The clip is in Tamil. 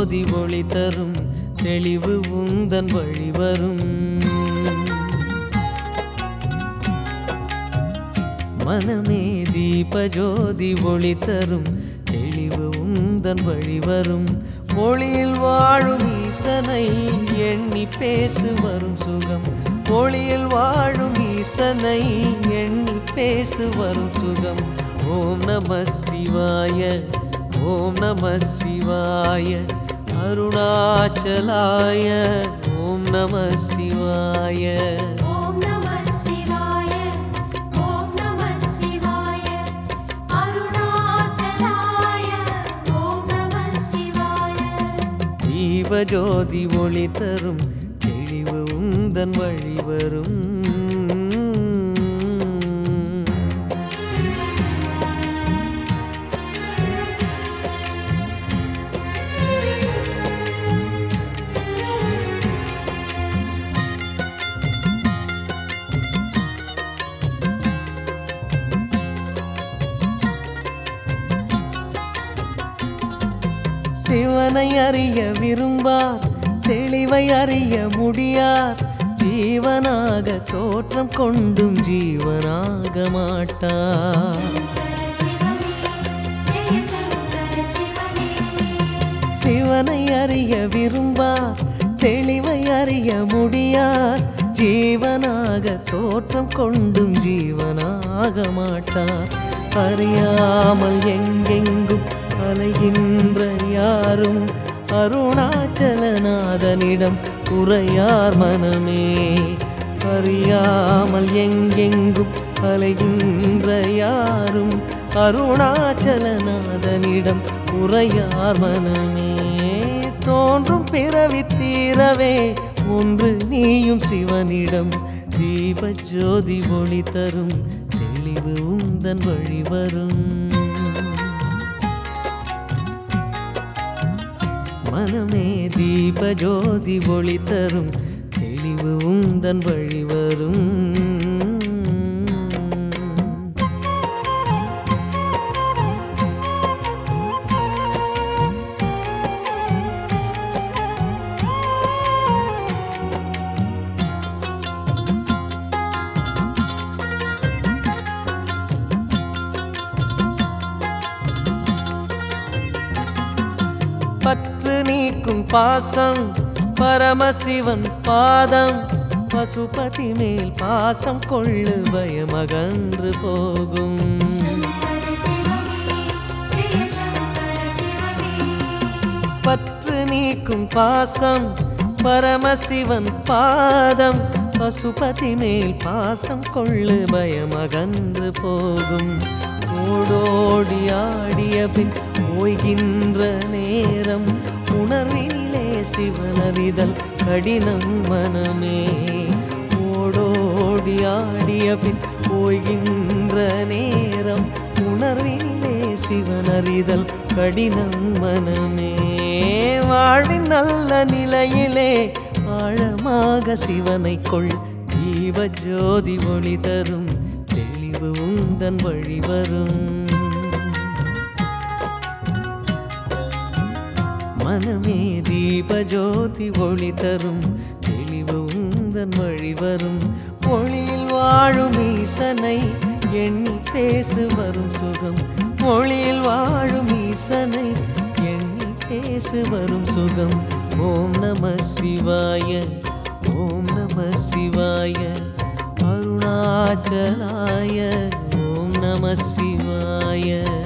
ஜோதி ஒளி தரும் தெளிவு உந்தன் வழி வரும் மனமே தீப ஜோதி ஒளி தரும் தெளிவு உந்தன் வழி வரும் ஒளியில் வாழும் ஈசனை எண்ணி பேசு வரும் சுகம் ஒளியில் வாழும் ஈசனை எண்ணி பேசு வரும் சுகம் ஓம் நம சிவாய ஓம் நம சிவாய அருணாச்சலாய ஓம் நம சிவாய ஓம் நம சிவாய ஓம் நம சிவாய அருணாச்சலாய ஓம் நம சிவாய தீபஜோதி ஒளி தரும் தெளிவு உந்தன் வழி வரும் சிவனை அறிய விரும்பார் தெளிவை அறிய முடியார் ஜீவனாக தோற்றம் கொண்டும் ஜீவனாக மாட்டார் சங்கர சிவமே ஜெய சங்கர சிவமே சிவனை அறிய விரும்பார் தெளிவை அறிய முடியார் ஜீவனாக தோற்றம் கொண்டும் ஜீவனாக மாட்டார் அறியாமல் எங்கெங்கும் அலைகின்ற யாரும் அருணாச்சலநாதனிடம் உரையார் மனமே அறியாமல் எங்கெங்கும் அலைகின்ற யாரும் அருணாச்சலநாதனிடம் உரையார் மனமே தோன்றும் பிறவி தீரவே ஒன்று நீயும் சிவனிடம் தீப ஜோதி ஒளி தரும் தெளிவு உந்தன் வழி வரும் மனமே தீப ஜோதி ஒளி தரும் தெளிவு உந்தன் வழி வரும் பற்று நீக்கும் பாசம் பரமசிவன் பாதம் பசுபதி மேல் பாசம் கொள்ளு பயமகன்று போகும் சங்கர சிவமே ஜெய சங்கர சிவமே பற்று நீக்கும் பாசம் பரமசிவன் பாதம் பசுபதி மேல் பாசம் கொள்ளு பயமகன்று போகும் ஓடோடி ஆடிய பின் ஓய்கின்ற நேரம் உணர்வினிலே சிவனறிதல் கடினம் மனமே ஓடோடி ஆடிய பின் ஓய்கின்ற நேரம் உணர்வினிலே சிவனறிதல் கடினம் மனமே வாழ்வின் நல்ல நிலையிலே ஆழமாக சிவனை கொள் தீப ஜோதி ஒளி தரும் தெளிவு உந்தன் வழி வரும் மனமே தீப ஜோதி ஒளி தரும் தெளிவு உந்தன் வழி வரும் ஒளியில் வாழும் ஈசனை எண்ணி பேசு வரும் சுகம் ஒளியில் வாழும் ஈசனை எண்ணி பேசு வரும் சுகம் ஓம் நம சிவாய ஓம் நம சிவாய அருணாச்சலாய ஓம் நம சிவாய